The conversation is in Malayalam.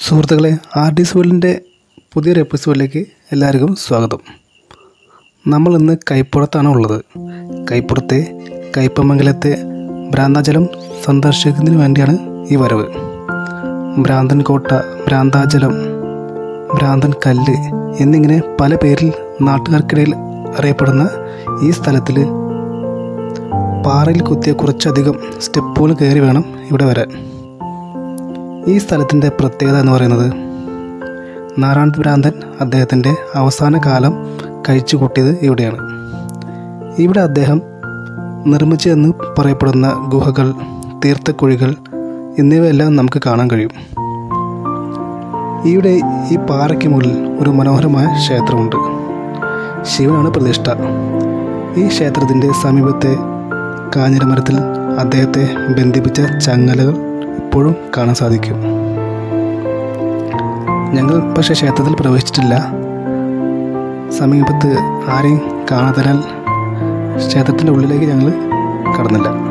സുഹൃത്തുക്കളെ ആർ ഡി വേൾഡിൻ്റെ പുതിയൊരു എപ്പിസോഡിലേക്ക് എല്ലാവർക്കും സ്വാഗതം നമ്മൾ ഇന്ന് കൈപ്പുറത്താണ് ഉള്ളത് കൈപ്പുറത്തെ കയ്പമംഗലത്തെ ഭ്രാന്താചലം സന്ദർശിക്കുന്നതിന് വേണ്ടിയാണ് ഈ വരവ് ഭ്രാന്തൻ കോട്ട ഭ്രാന്താചലം ഭ്രാന്തൻ കല്ല് എന്നിങ്ങനെ പല പേരിൽ നാട്ടുകാർക്കിടയിൽ അറിയപ്പെടുന്ന ഈ സ്ഥലത്തിൽ പാറയിൽ കുത്തിയ കുറച്ചധികം സ്റ്റെപ്പുകൾ കയറി വേണം ഇവിടെ വരാൻ ഈ സ്ഥലത്തിൻ്റെ പ്രത്യേകത എന്ന് പറയുന്നത് നാരായണ ഭ്രാന്തൻ അദ്ദേഹത്തിൻ്റെ അവസാന കാലം കഴിച്ചു കൂട്ടിയത് ഇവിടെയാണ് ഇവിടെ അദ്ദേഹം നിർമ്മിച്ചതെന്ന് പറയപ്പെടുന്ന ഗുഹകൾ തീർത്ഥക്കുഴികൾ എന്നിവയെല്ലാം നമുക്ക് കാണാൻ കഴിയും ഇവിടെ ഈ പാറയ്ക്ക് മുകളിൽ ഒരു മനോഹരമായ ക്ഷേത്രമുണ്ട് ശിവനാണ് പ്രതിഷ്ഠ ഈ ക്ഷേത്രത്തിൻ്റെ സമീപത്തെ കാഞ്ഞിരമരത്തിൽ അദ്ദേഹത്തെ ബന്ധിപ്പിച്ച ചങ്ങലകൾ ഇപ്പോഴും കാണാൻ സാധിക്കും ഞങ്ങൾ പക്ഷേ ക്ഷേത്രത്തിൽ പ്രവേശിച്ചിട്ടില്ല സമീപത്ത് ആരെയും കാണാത്തതിനാൽ ക്ഷേത്രത്തിൻ്റെ ഉള്ളിലേക്ക് ഞങ്ങൾ കടന്നില്ല